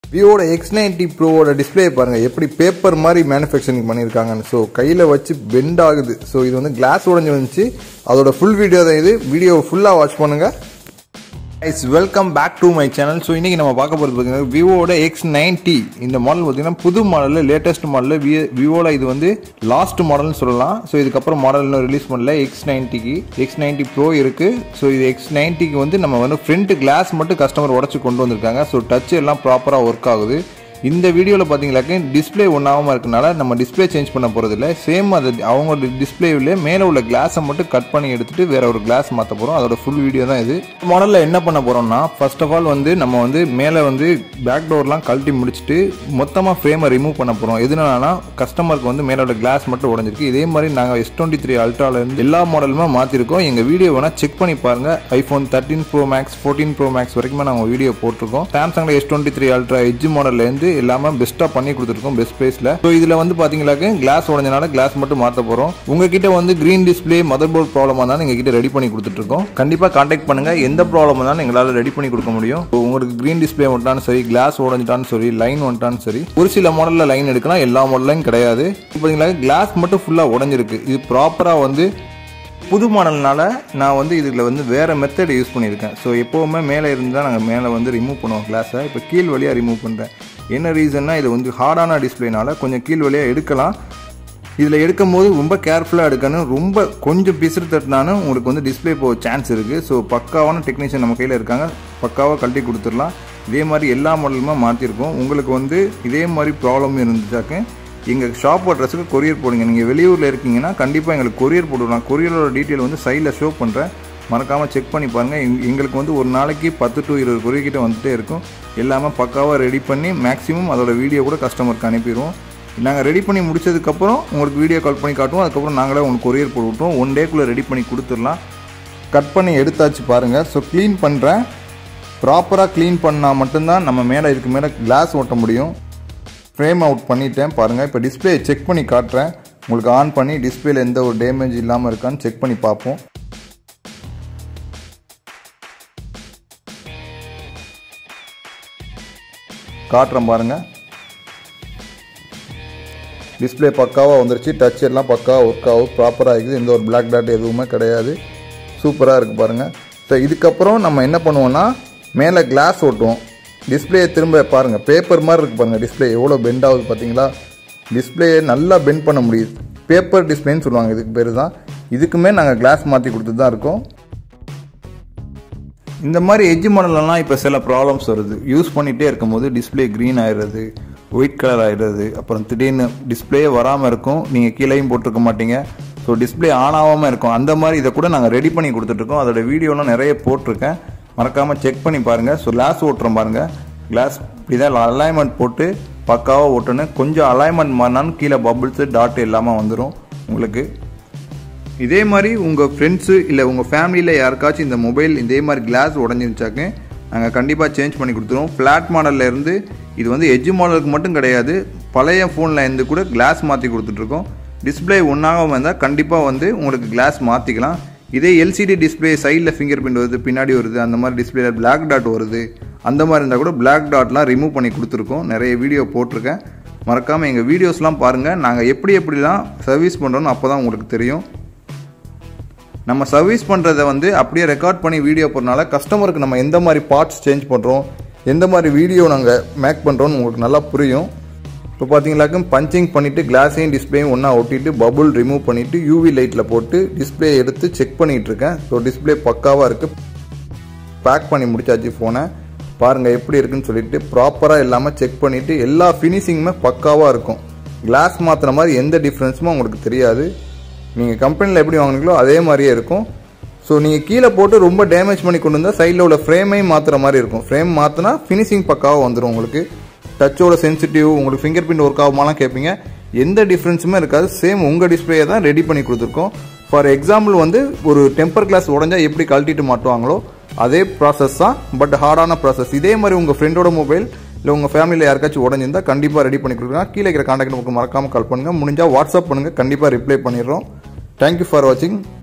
விவோட X ninety ப்ரோவோட display பாருங்கள் எப்படி பேப்பர் மாதிரி மேனுஃபேக்சரிங் பண்ணியிருக்காங்கன்னு ஸோ கையில் வச்சு பெண்ட் ஆகுது ஸோ இது வந்து கிளாஸ் உடஞ்சி வந்துச்சு அதோட ஃபுல் வீடியோ தான் இது வீடியோ ஃபுல்லாக வாட்ச் பண்ணுங்கள் it's welcome back to my channel so இன்றைக்கி நம்ம பார்க்க போகிறது பார்த்தீங்கன்னா விவோட எக்ஸ் நைன்டி இந்த மாடல் பார்த்தீங்கன்னா புது மாடலில் லேட்டஸ்ட் மாடலில் வி விவோவில் இது வந்து லாஸ்ட் மாடல்னு சொல்லலாம் ஸோ இதுக்கப்புறம் மாடல் இன்னும் ரிலீஸ் பண்ணல எக்ஸ் நைன்ட்டிக்கு எக்ஸ் நைன்ட்டி ப்ரோ இருக்குது ஸோ இது எக்ஸ் நைன்ட்டிக்கு வந்து நம்ம வந்து ஃப்ரண்ட் கிளாஸ் மட்டும் கஸ்டமர் உடச்சி கொண்டு வந்திருக்காங்க ஸோ டச் எல்லாம் ப்ராப்பராக ஒர்க் ஆகுது இந்த வீடியோவில் பார்த்தீங்களாக்க டிஸ்பிளே ஒன்றாகாமல் இருக்கனால நம்ம டிஸ்பிளே சேஞ்ச் பண்ண போகிறதில்ல சேம் அது அவங்களோட டிஸ்பிளேவிலே மேலே உள்ள கிளாஸை மட்டும் கட் பண்ணி எடுத்துட்டு வேற ஒரு கிளாஸ் மாற்ற போகிறோம் அதோட ஃபுல் வீடியோ தான் இது மாடலில் என்ன பண்ண போகிறோம்னா ஃபர்ஸ்ட் ஆஃப் ஆல் வந்து நம்ம வந்து மேலே வந்து பேக் டோர்லாம் கழட்டி முடிச்சுட்டு மொத்தமாக ஃப்ரேமை ரிமூவ் பண்ண போகிறோம் எதுனாலனா கஸ்டமருக்கு வந்து மேலோட கிளாஸ் மட்டும் உடஞ்சிருக்கு இதே மாதிரி நாங்கள் எஸ் டுவெண்ட்டி த்ரீ அல்ட்ராலேருந்து எல்லா மாடலுமே மாற்றிருக்கோம் எங்கள் வீடியோ வேணால் செக் பண்ணி பாருங்கள் iPhone thirteen pro max fourteen pro max வரைக்குமே நாங்கள் வீடியோ போட்டிருக்கோம் சாம்சங்கில் S twenty three ultra edge மாடல்லேருந்து எல்லாமே பெஸ்ட்டாக பண்ணி கொடுத்துருக்கோம் பெஸ்ட் ப்ரைஸில் ஸோ இதில் வந்து பார்த்தீங்களாக்க கிளாஸ் உடஞ்சனால கிளாஸ் மட்டும் மாற்ற போகிறோம் உங்ககிட்ட வந்து க்ரீன் டிஸ்பிளே மதர் போர்ட் ப்ராப்ளமாக இருந்தாலும் எங்கள் கிட்ட ரெடி பண்ணி கொடுத்துட்ருக்கோம் கண்டிப்பாக காண்டாக்ட் பண்ணுங்கள் எந்த ப்ராப்ளம் இருந்தாலும் எங்களால் ரெடி பண்ணி கொடுக்க முடியும் So, உங்களுக்கு க்ரீன் டிஸ்பிளே வந்துட்டாலும் சரி கிளாஸ் உடஞ்சிட்டாலும் சரி லைன் வந்துட்டாலும் சரி ஒரு சில மாடலில் லைன் எடுக்கலாம் எல்லா மாடலையும் கிடையாது பார்த்தீங்களா கிளாஸ் மட்டும் ஃபுல்லாக உடஞ்சிருக்கு இது ப்ராப்பராக வந்து புது மாடல்னால நான் வந்து இதில் வந்து வேறு மெத்தட் யூஸ் பண்ணியிருக்கேன் ஸோ எப்போவுமே மேலே இருந்தால் நாங்கள் மேலே வந்து ரிமூவ் பண்ணுவோம் கிளாஸை இப்போ கீழ் வழியாக ரிமூவ் பண்ணுறேன் என்ன ரீசன்னா இது வந்து ஹார்டான டிஸ்பிளேனால கொஞ்சம் கீழ் வழியாக எடுக்கலாம் இதில் எடுக்கும் போது ரொம்ப கேர்ஃபுல்லாக எடுக்கணும் ரொம்ப கொஞ்சம் பிசுறு தட்டினாலும் உங்களுக்கு வந்து டிஸ்பிளே போக சான்ஸ் இருக்குது ஸோ பக்காவான டெக்னீஷியன் நம்ம கையில் இருக்காங்க பக்காவாக கழட்டி கொடுத்துடலாம் இதே மாதிரி எல்லா மாடலுமே மாற்றிருக்கோம் உங்களுக்கு வந்து இதே மாதிரி ப்ராப்ளம் இருந்துச்சாக்க எங்கள் ஷாப் அட்ரஸுக்கு கொரியர் போடுங்க நீங்கள் வெளியூரில் இருக்கீங்கன்னா கண்டிப்பாக எங்களுக்கு கொரியர் போடுவோம் கொரியரோட டீட்டெயில் வந்து சைடில் ஷோ பண்ணுறேன் மறக்காமல் செக் பண்ணி பாருங்கள் எங் எங்களுக்கு வந்து ஒரு நாளைக்கு பத்து டு இருபது கொரியர் கிட்ட வந்துட்டே இருக்கும் எல்லாமே பக்காவாக ரெடி பண்ணி மேக்ஸிமம் அதோட வீடியோ கூட கஸ்டமருக்கு அனுப்பிடுவோம் நாங்கள் ரெடி பண்ணி முடிச்சதுக்கப்புறம் உங்களுக்கு வீடியோ கால் பண்ணி காட்டுவோம் அதுக்கப்புறம் நாங்களே உங்களுக்கு கொரியர் போட்டு விட்ருவோம் ஒன் டேக்குள்ளே ரெடி பண்ணி கொடுத்துடலாம் கட் பண்ணி எடுத்தாச்சு பாருங்கள் ஸோ க்ளீன் பண்ணுறேன் ப்ராப்பராக க்ளீன் பண்ணால் மட்டும்தான் நம்ம மேலே இதுக்கு மேலே கிளாஸ் ஓட்ட முடியும் ஃப்ரேம் அவுட் பண்ணிட்டேன் பாருங்கள் இப்போ டிஸ்பிளே செக் பண்ணி காட்டுறேன் உங்களுக்கு ஆன் பண்ணி டிஸ்பிளேல எந்த ஒரு டேமேஜ் இல்லாமல் இருக்கான்னு செக் பண்ணி பார்ப்போம் காட்டுறேன் பாருங்கள் டிஸ்பிளே பக்காவாக வந்துருச்சு டச் எல்லாம் பக்காவாக ஒர்க் ஆகும் ப்ராப்பராக இருக்குது எந்த ஒரு பிளாக் டாட் எதுவுமே கிடையாது சூப்பராக இருக்குது பாருங்கள் ஸோ இதுக்கப்புறம் நம்ம என்ன பண்ணுவோம்னா மேலே கிளாஸ் ஓட்டுவோம் டிஸ்பிளேயை திரும்ப பாருங்கள் பேப்பர் மாதிரி இருக்குது பாருங்கள் டிஸ்பிளே எவ்வளோ பெண்ட் ஆகுது பார்த்தீங்களா டிஸ்பிளேயை நல்லா பெண்ட் பண்ண முடியுது பேப்பர் டிஸ்பிளேன்னு சொல்லுவாங்க இதுக்கு பேர் தான் இதுக்குமே நாங்கள் கிளாஸ் மாற்றி கொடுத்துட்டு தான் இருக்கோம் இந்த மாதிரி எஜ் மாடலெல்லாம் இப்போ சில ப்ராப்ளம்ஸ் வருது யூஸ் பண்ணிகிட்டே இருக்கும்போது டிஸ்பிளே க்ரீன் ஆயிடுறது ஒயிட் கலர் ஆயிடுறது அப்புறம் திடீர்னு டிஸ்பிளே வராமல் இருக்கும் நீங்கள் கீழேயும் போட்டிருக்க மாட்டீங்க ஸோ டிஸ்பிளே ஆன் ஆகாமல் இருக்கும் அந்த மாதிரி இதை கூட நாங்கள் ரெடி பண்ணி கொடுத்துட்ருக்கோம் அதோட வீடியோலாம் நிறைய போட்டிருக்கேன் மறக்காமல் செக் பண்ணி பாருங்கள் ஸோ கிளாஸ் ஓட்டுறோம் பாருங்கள் கிளாஸ் இப்படிதான் அலைன்மெண்ட் போட்டு பக்காவாக ஓட்டணும் கொஞ்சம் அலைன்மெண்ட் மாறினாலும் கீழே பபிள்ஸு டாட் எல்லாமே வந்துடும் உங்களுக்கு இதே மாதிரி உங்கள் ஃப்ரெண்ட்ஸு இல்லை உங்கள் ஃபேமிலியில் யாருக்காச்சும் இந்த மொபைல் இதே மாதிரி கிளாஸ் உடஞ்சிருச்சாக்க நாங்கள் கண்டிப்பாக சேஞ்ச் பண்ணி கொடுத்துருவோம் ஃப்ளாட் மாடலில் இருந்து இது வந்து எஜ் மாடலுக்கு மட்டும் கிடையாது பழைய ஃபோனில் இருந்து கூட கிளாஸ் மாற்றி கொடுத்துட்ருக்கோம் டிஸ்பிளே ஒன்றாகவும் இருந்தால் கண்டிப்பாக வந்து உங்களுக்கு கிளாஸ் மாற்றிக்கலாம் இதே எல்சிடி டிஸ்பிளே சைடில் ஃபிங்கர் பிரிண்ட் வருது பின்னாடி வருது அந்த மாதிரி டிஸ்பிளேல பிளாக் டாட் வருது அந்த மாதிரி இருந்தால் கூட பிளாக் டாட்லாம் ரிமூவ் பண்ணி கொடுத்துருக்கோம் நிறைய வீடியோ போட்டிருக்கேன் மறக்காமல் எங்கள் வீடியோஸ்லாம் பாருங்கள் நாங்கள் எப்படி எப்படிலாம் சர்வீஸ் பண்ணுறோன்னு அப்போ தான் உங்களுக்கு தெரியும் நம்ம சர்வீஸ் பண்ணுறத வந்து அப்படியே ரெக்கார்ட் பண்ணி வீடியோ போடுறனால கஸ்டமருக்கு நம்ம எந்த மாதிரி பார்ட்ஸ் சேஞ்ச் பண்ணுறோம் எந்த மாதிரி வீடியோ நாங்கள் மேக் பண்ணுறோன்னு உங்களுக்கு நல்லா புரியும் இப்போ பார்த்தீங்களாக்கும் பஞ்சிங் பண்ணிவிட்டு கிளாஸையும் டிஸ்பிளேயும் ஒன்றா ஒட்டிட்டு பபுள் ரிமூவ் பண்ணிவிட்டு யூவி லைட்டில் போட்டு டிஸ்பிளே எடுத்து செக் பண்ணிகிட்டு இருக்கேன் ஸோ டிஸ்பிளே பக்காவாக இருக்குது பேக் பண்ணி முடிச்சாச்சு ஃபோனை பாருங்கள் எப்படி இருக்குன்னு சொல்லிட்டு ப்ராப்பராக எல்லாமே செக் பண்ணிவிட்டு எல்லா ஃபினிஷிங்குமே பக்காவாக இருக்கும் கிளாஸ் மாற்றுற மாதிரி எந்த டிஃப்ரென்ஸுமே உங்களுக்கு தெரியாது நீங்கள் கம்பெனியில் எப்படி வாங்குனீங்களோ அதே மாதிரியே இருக்கும் ஸோ நீங்கள் கீழே போட்டு ரொம்ப டேமேஜ் பண்ணி கொண்டு வந்தால் சைடில் உள்ள ஃப்ரேமையும் மாற்றுற மாதிரி இருக்கும் ஃப்ரேம் மாற்றினா ஃபினிஷிங் பக்காவாக வந்துடும் உங்களுக்கு டச்சோட சென்சிட்டிவ் உங்களுக்கு ஃபிங்கர் பிரிண்ட் ஒர்க் ஆகுமாலாம் கேட்பீங்க எந்த டிஃப்ரென்ஸுமே இருக்காது சேம் உங்கள் டிஸ்பிளேயை தான் ரெடி பண்ணி கொடுத்துருக்கோம் ஃபார் எக்ஸாம்பிள் வந்து ஒரு டெம்பர் கிளாஸ் உடஞ்சா எப்படி கழட்டிட்டு மாட்டுவாங்களோ அதே ப்ராசஸ் தான் பட் ஹார்டான ப்ராசஸ் இதே மாதிரி உங்கள் ஃப்ரெண்டோட மொபைல் இல்லை உங்கள் ஃபேமிலியில் யாருக்காச்சும் உடஞ்சிருந்தா கண்டிப்பாக ரெடி பண்ணி கொடுக்குறாங்க கீழே இருக்கிற காண்டாக்ட் நமக்கு மறக்காமல் கால் பண்ணுங்கள் முடிஞ்சால் வாட்ஸ்அப் பண்ணுங்கள் கண்டிப்பாக ரிப்ளை பண்ணிடுறோம் தேங்க்யூ ஃபார் வாட்சிங்